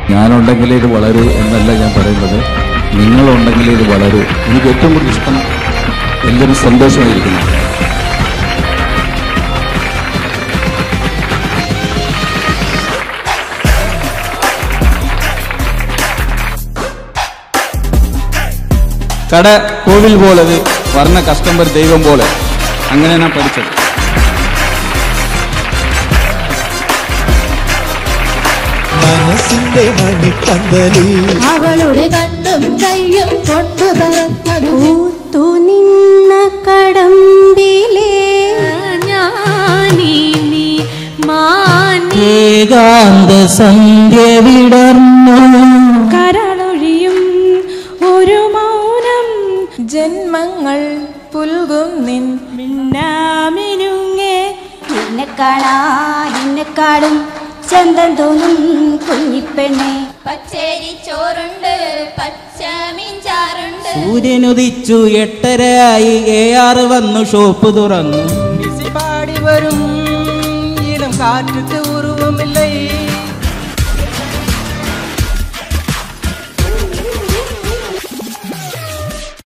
ഞാനുണ്ടെങ്കിലേ ഇത് വളരൂ എന്നല്ല ഞാൻ പറയുന്നത് നിങ്ങളുണ്ടെങ്കിലേ ഇത് വളരൂ എനിക്ക് ഏറ്റവും കൂടുതൽ ഇഷ്ടം എല്ലാവരും സന്തോഷമായിരിക്കുന്നു കട കോവിൽ പോലത് വർണ്ണ കസ്റ്റമർ ദൈവം പോലെ അങ്ങനെ ഞാൻ പഠിച്ചത് മനസ്സിന്റെ മണിപ്പന്തലിൽ അവളുടെ കണ്ണും കയ്യും കൊണ്ടു പറന്നതു പൂത്തു നിന്ന കടമ്പിലേ ഞാനീ മാനി ഏകാന്ത സന്ധ്യ വിടർന്നു കരളൊഴിയും ഒരു മൗനം ജന്മങ്ങൾ പുൽകും നിൻ മിന്നാമിനുങ്ങേ നിന്നെ കാണാൻ എന്നെക്കാളും ചന്തം തോന്നും കുഞ്ഞിപ്പെണ്ണെ പച്ചരി ചോറുണ്ട് പച്ചമീൻ ചാറുണ്ട് സൂര്യനുദിച്ചു എട്ടരയായി എ ആറ് വന്നു ഷോപ്പ് തുറന്നു പാടി വരും ഇളം കാറ്റത്ത് ഉരുവമില്ല